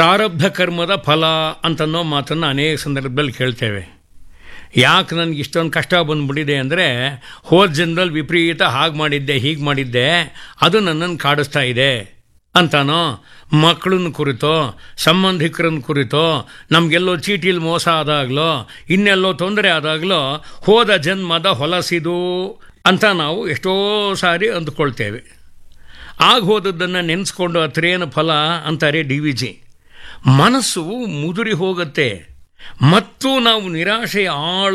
ಪ್ರಾರಬ್ಧ ಕರ್ಮದ ಫಲ ಅಂತನ್ನೋ ಮಾತನ್ನು ಅನೇಕ ಸಂದರ್ಭದಲ್ಲಿ ಕೇಳ್ತೇವೆ ಯಾಕೆ ನನಗೆ ಇಷ್ಟೊಂದು ಕಷ್ಟ ಬಂದ್ಬಿಟ್ಟಿದೆ ಅಂದರೆ ಹೋದ ಜನ್ಮದಲ್ಲಿ ವಿಪರೀತ ಹಾಗೆ ಮಾಡಿದ್ದೆ ಹೀಗೆ ಮಾಡಿದ್ದೆ ಅದು ನನ್ನನ್ನು ಕಾಡಿಸ್ತಾ ಇದೆ ಅಂತಾನೋ ಮಕ್ಕಳನ್ನ ಕುರಿತೋ ಸಂಬಂಧಿಕರನ್ನ ಕುರಿತೋ ನಮಗೆಲ್ಲೋ ಚೀಟಿಲಿ ಮೋಸ ಆದಾಗಲೋ ಇನ್ನೆಲ್ಲೋ ತೊಂದರೆ ಆದಾಗಲೋ ಹೋದ ಜನ್ಮದ ಹೊಲಸಿದು ಅಂತ ನಾವು ಎಷ್ಟೋ ಸಾರಿ ಅಂದ್ಕೊಳ್ತೇವೆ ಆಗ ಹೋದದ್ದನ್ನು ನೆನೆಸ್ಕೊಂಡು ಹತ್ರೇನು ಫಲ ಅಂತಾರೆ ಡಿ ವಿ ಜಿ ಮನಸ್ಸು ಮುದುರಿ ಹೋಗುತ್ತೆ ಮತ್ತು ನಾವು ನಿರಾಶೆಯ ಆಳ